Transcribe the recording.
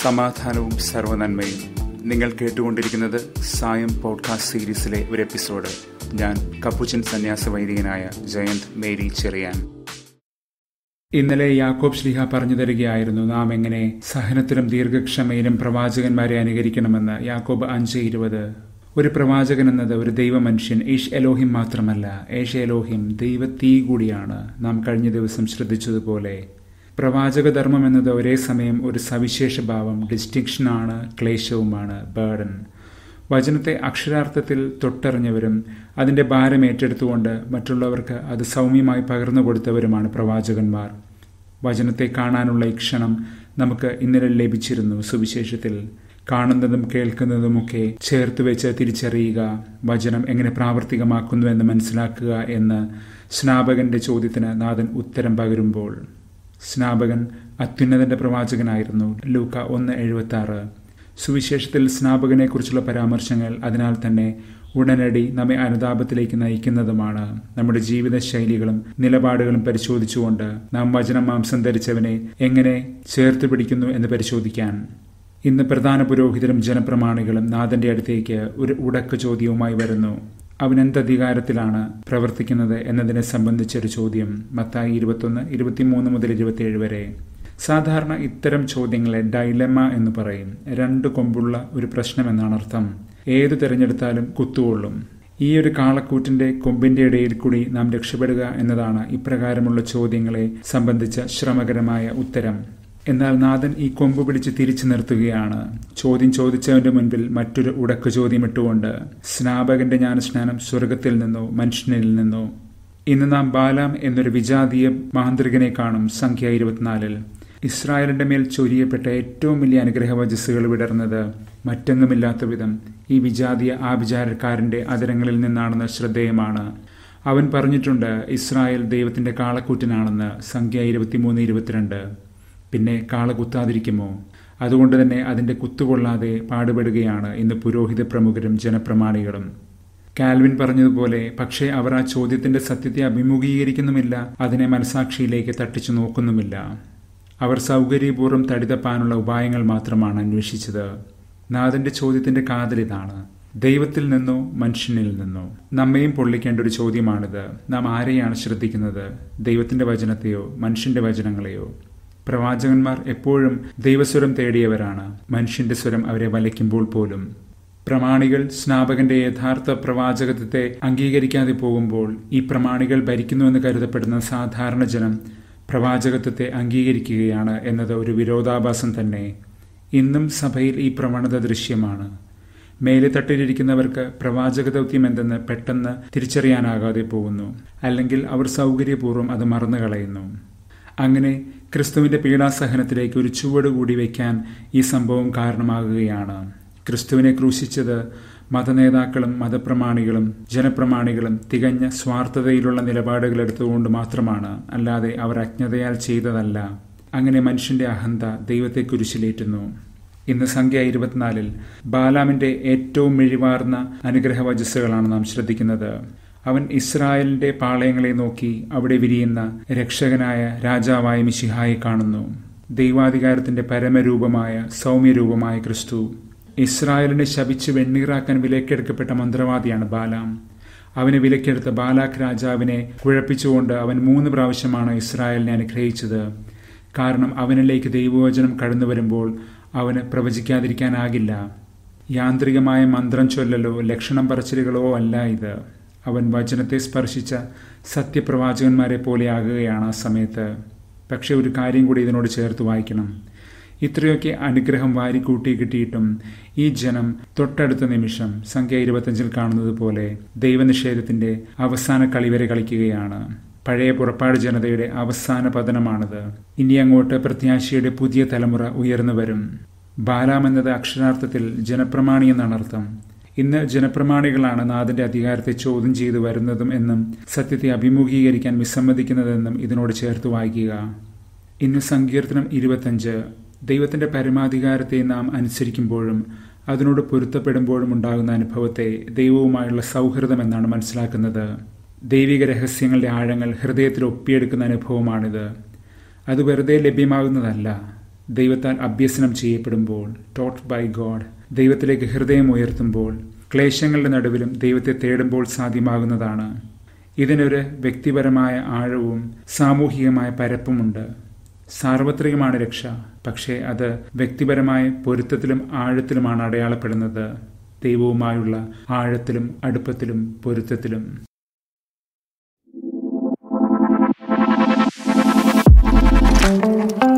സമാധാനവും സർവനന്മയും നിങ്ങൾ കേട്ടുകൊണ്ടിരിക്കുന്നത് സായം പോഡ്കാസ്റ്റ് സീരീസിലെ ഒരു എപ്പിസോഡ് ഞാൻ കപ്പുച്ചൻ സന്യാസ വൈദികനായ ജയന്ത് മേരി ചെറിയാൻ ഇന്നലെ യാക്കോബ് ശ്രീഹ പറഞ്ഞു തരികയായിരുന്നു നാം എങ്ങനെ സഹനത്തിലും ദീർഘക്ഷമയിലും പ്രവാചകന്മാരെ അനുകരിക്കണമെന്ന് യാക്കോബ് അഞ്ച് ഇരുപത് ഒരു പ്രവാചകൻ എന്നത് ഒരു ദൈവമനുഷ്യൻ ഈഷ് എലോഹിം മാത്രമല്ല ഏഷ് എലോഹിം ദൈവ തീ കൂടിയാണ് നാം കഴിഞ്ഞ ദിവസം ശ്രദ്ധിച്ചതുപോലെ പ്രവാചകധർമ്മം എന്നത് ഒരേ സമയം ഒരു സവിശേഷ ഭാവം ഡിസ്റ്റിങ്ഷനാണ് ക്ലേശവുമാണ് ബേർഡൻ വചനത്തെ അക്ഷരാർത്ഥത്തിൽ തൊട്ടറിഞ്ഞവരും അതിൻ്റെ ഭാരം ഏറ്റെടുത്തുകൊണ്ട് മറ്റുള്ളവർക്ക് അത് സൗമ്യമായി പകർന്നു കൊടുത്തവരുമാണ് പ്രവാചകന്മാർ വചനത്തെ കാണാനുള്ള ഇക്ഷണം നമുക്ക് ഇന്നലെ ലഭിച്ചിരുന്നു സുവിശേഷത്തിൽ കാണുന്നതും കേൾക്കുന്നതുമൊക്കെ ചേർത്ത് വെച്ച് തിരിച്ചറിയുക വചനം എങ്ങനെ പ്രാവർത്തികമാക്കുന്നു എന്ന് മനസ്സിലാക്കുക എന്ന് സ്നാപകന്റെ ചോദ്യത്തിന് നാഥൻ ഉത്തരം പകരുമ്പോൾ സ്നാപകൻ അത്യുന്നതന്റെ പ്രവാചകനായിരുന്നു ലൂക്ക ഒന്ന് എഴുപത്തി ആറ് സുവിശേഷത്തിൽ സ്നാപകനെക്കുറിച്ചുള്ള പരാമർശങ്ങൾ അതിനാൽ തന്നെ ഉടനടി നമ്മെ അനുതാപത്തിലേക്ക് നയിക്കുന്നതുമാണ് നമ്മുടെ ജീവിത ശൈലികളും നിലപാടുകളും പരിശോധിച്ചുകൊണ്ട് നാം വചനം മാംസം ധരിച്ചവനെ എങ്ങനെ ചേർത്ത് പിടിക്കുന്നു എന്ന് പരിശോധിക്കാൻ ഇന്ന് പ്രധാന പുരോഹിതരും ജനപ്രമാണികളും നാഥന്റെ അടുത്തേക്ക് ഒരു ഉടക്ക് ചോദ്യവുമായി വരുന്നു അവൻ എന്തധികാരത്തിലാണ് പ്രവർത്തിക്കുന്നത് എന്നതിനെ സംബന്ധിച്ചൊരു ചോദ്യം മത്തായി ഇരുപത്തൊന്ന് ഇരുപത്തിമൂന്ന് മുതൽ ഇരുപത്തിയേഴ് വരെ സാധാരണ ഇത്തരം ചോദ്യങ്ങളെ ഡൈലമ എന്ന് പറയും രണ്ട് കൊമ്പുള്ള ഒരു പ്രശ്നം എന്നാണ് അർത്ഥം ഏതു തിരഞ്ഞെടുത്താലും കുത്തുകൊള്ളും ഈ ഒരു കാളക്കൂറ്റിന്റെ കൊമ്പിന്റെ ഇടയിൽ കൂടി നാം രക്ഷപ്പെടുക എന്നതാണ് ഇപ്രകാരമുള്ള ചോദ്യങ്ങളെ സംബന്ധിച്ച ശ്രമകരമായ ഉത്തരം എന്നാൽ നാഥൻ ഈ കൊമ്പ് പിടിച്ച് തിരിച്ചു നിർത്തുകയാണ് ചോദ്യം ചോദിച്ചവന്റെ മുൻപിൽ മറ്റൊരു ഉടക്ക് ചോദ്യം ഇട്ടുകൊണ്ട് സ്നാപകന്റെ ജ്ഞാനസ്നാനം സ്വർഗത്തിൽ നിന്നോ മനുഷ്യനിൽ നിന്നോ ഇന്ന് നാം ബാലാം എന്നൊരു വിജാതീയ മാന്ത്രികനെ കാണും സംഖ്യ ഇരുപത്തിനാലിൽ ഇസ്രായേലിന്റെ മേൽ ചൊരിയപ്പെട്ട ഏറ്റവും വലിയ അനുഗ്രഹവചസ്സുകൾ വിടർന്നത് മറ്റെങ്ങുമില്ലാത്ത വിധം ഈ വിജാതീയ ആഭിചാരക്കാരന്റെ അതരങ്ങളിൽ നിന്നാണെന്ന് ശ്രദ്ധേയമാണ് അവൻ പറഞ്ഞിട്ടുണ്ട് ഇസ്രായേൽ ദൈവത്തിന്റെ കാളക്കൂറ്റനാണെന്ന് സംഖ്യ ഇരുപത്തിമൂന്ന് ഇരുപത്തിരണ്ട് പിന്നെ കാള കുത്താതിരിക്കുമോ അതുകൊണ്ട് തന്നെ അതിന്റെ കുത്തുകൊള്ളാതെ പാടുപെടുകയാണ് ഇന്ന് പുരോഹിത പ്രമുഖരും ജനപ്രമാണികളും കാൽവിൻ പറഞ്ഞതുപോലെ പക്ഷേ അവർ ആ ചോദ്യത്തിന്റെ സത്യത്തെ അഭിമുഖീകരിക്കുന്നുമില്ല അതിനെ മനസാക്ഷിയിലേക്ക് തട്ടിച്ചു നോക്കുന്നുമില്ല അവർ സൗകര്യപൂർവ്വം തടിതപ്പാനുള്ള ഉപായങ്ങൾ മാത്രമാണ് അന്വേഷിച്ചത് നാഥന്റെ ചോദ്യത്തിന്റെ കാതലിതാണ് ദൈവത്തിൽ നിന്നോ മനുഷ്യനിൽ നിന്നോ നമ്മയും പൊള്ളിക്കേണ്ട ഒരു ചോദ്യമാണിത് നാം ആരെയാണ് ശ്രദ്ധിക്കുന്നത് ദൈവത്തിന്റെ വചനത്തെയോ മനുഷ്യന്റെ വചനങ്ങളെയോ പ്രവാചകന്മാർ എപ്പോഴും ദൈവസ്വരം തേടിയവരാണ് മനുഷ്യന്റെ സ്വരം അവരെ വലയ്ക്കുമ്പോൾ പോലും പ്രമാണികൾ സ്നാപകന്റെ യഥാർത്ഥ പ്രവാചകത്വത്തെ അംഗീകരിക്കാതെ പോകുമ്പോൾ ഈ പ്രമാണികൾ ഭരിക്കുന്നുവെന്ന് കരുതപ്പെടുന്ന സാധാരണ ജനം പ്രവാചകത്വത്തെ അംഗീകരിക്കുകയാണ് എന്നത് ഒരു വിരോധാഭാസം തന്നെ ഇന്നും സഭയിൽ ഈ പ്രവണത ദൃശ്യമാണ് മേലെ തട്ടിലിരിക്കുന്നവർക്ക് പ്രവാചക ദൗത്യം എന്തെന്ന് പെട്ടെന്ന് തിരിച്ചറിയാനാകാതെ പോകുന്നു അല്ലെങ്കിൽ അവർ സൗകര്യപൂർവ്വം അത് മറന്നു കളയുന്നു അങ്ങനെ ക്രിസ്തുവിന്റെ പീഡാസഹനത്തിലേക്ക് ഒരു ചുവട് കൂടി വയ്ക്കാൻ ഈ സംഭവം കാരണമാകുകയാണ് ക്രിസ്തുവിനെ ക്രൂശിച്ചത് മതനേതാക്കളും മതപ്രമാണികളും ജനപ്രമാണികളും തികഞ്ഞ സ്വാർത്ഥതയിലുള്ള നിലപാടുകൾ എടുത്തുകൊണ്ട് മാത്രമാണ് അല്ലാതെ അവർ അജ്ഞതയാൽ ചെയ്തതല്ല അങ്ങനെ മനുഷ്യന്റെ അഹന്ത ദൈവത്തെ കുരിശിലേറ്റുന്നു ഇന്ന് സംഖ്യ ഇരുപത്തിനാലിൽ ബാലാമിന്റെ ഏറ്റവും മിഴിവാർന്ന അനുഗ്രഹവചസ്സുകളാണ് നാം ശ്രദ്ധിക്കുന്നത് അവൻ ഇസ്രായേലിന്റെ പാളയങ്ങളെ നോക്കി അവിടെ വിരിയുന്ന രക്ഷകനായ രാജാവായ മിശിഹായെ കാണുന്നു ദൈവാധികാരത്തിന്റെ പരമരൂപമായ സൗമ്യരൂപമായ ക്രിസ്തു ഇസ്രായേലിനെ ശപിച്ച് വെണ്ണീറാക്കാൻ വിലക്കെടുക്കപ്പെട്ട മന്ത്രവാദിയാണ് ബാലാം അവനെ വിലക്കെടുത്ത ബാലാഖ് രാജാവിനെ കുഴപ്പിച്ചുകൊണ്ട് അവൻ മൂന്ന് പ്രാവശ്യമാണ് ഇസ്രായേലിനെ അനുഗ്രഹിച്ചത് കാരണം അവനിലേക്ക് ദൈവവചനം കടന്നു വരുമ്പോൾ അവന് പ്രവചിക്കാതിരിക്കാനാകില്ല യാന്ത്രികമായ മന്ത്രം ചൊല്ലലോ ലക്ഷണം പറച്ചിലുകളോ അല്ല ഇത് അവൻ വചനത്തെ സ്പർശിച്ച സത്യപ്രവാചകന്മാരെ പോലെയാകുകയാണ് ആ സമയത്ത് പക്ഷെ ഒരു കാര്യം കൂടി ഇതിനോട് ചേർത്ത് വായിക്കണം ഇത്രയൊക്കെ അനുഗ്രഹം വാരിക്കൂട്ടി കിട്ടിയിട്ടും ഈ ജനം തൊട്ടടുത്ത നിമിഷം സംഖ്യ ഇരുപത്തഞ്ചിൽ കാണുന്നത് പോലെ ദൈവനിഷേധത്തിന്റെ അവസാന കളിവരെ കളിക്കുകയാണ് പഴയ പുറപ്പാട് ജനതയുടെ അവസാന പതനമാണിത് ഇനി അങ്ങോട്ട് പ്രത്യാശയുടെ പുതിയ തലമുറ ഉയർന്നു വരും ബാലാം എന്നത് അക്ഷരാർത്ഥത്തിൽ ജനപ്രമാണി എന്നാണ് അർത്ഥം ഇന്ന് ജനപ്രമാണികളാണ് നാഥന്റെ അധികാരത്തെ ചോദ്യം ചെയ്തു വരുന്നതും എന്നും സത്യത്തെ അഭിമുഖീകരിക്കാൻ വിസമ്മതിക്കുന്നതെന്നും ഇതിനോട് ചേർത്ത് വായിക്കുക ഇന്ന് സങ്കീർത്തനം ഇരുപത്തഞ്ച് ദൈവത്തിന്റെ പരമാധികാരത്തെ നാം അനുസരിക്കുമ്പോഴും അതിനോട് പൊരുത്തപ്പെടുമ്പോഴും ഉണ്ടാകുന്ന അനുഭവത്തെ ദൈവവുമായുള്ള സൗഹൃദം എന്നാണ് മനസ്സിലാക്കുന്നത് ദൈവിക രഹസ്യങ്ങളുടെ ആഴങ്ങൾ ഹൃദയത്തിൽ ഒപ്പിയെടുക്കുന്ന അനുഭവമാണിത് അത് വെറുതെ ലഭ്യമാകുന്നതല്ല ദൈവത്താൽ അഭ്യസനം ചെയ്യപ്പെടുമ്പോൾ ടോട്ട് ബൈ ഗോഡ് ദൈവത്തിലേക്ക് ഹൃദയം ഉയർത്തുമ്പോൾ ക്ലേശങ്ങളുടെ നടുവിലും ദൈവത്തെ തേടുമ്പോൾ സാധ്യമാകുന്നതാണ് ഇതിനൊരു വ്യക്തിപരമായ ആഴവും സാമൂഹികമായ പരപ്പുമുണ്ട് സാർവത്രികമാണ് രക്ഷ പക്ഷേ അത് വ്യക്തിപരമായ പൊരുത്തത്തിലും ആഴത്തിലുമാണ് അടയാളപ്പെടുന്നത് ദൈവവുമായുള്ള ആഴത്തിലും അടുപ്പത്തിലും പൊരുത്തത്തിലും thank you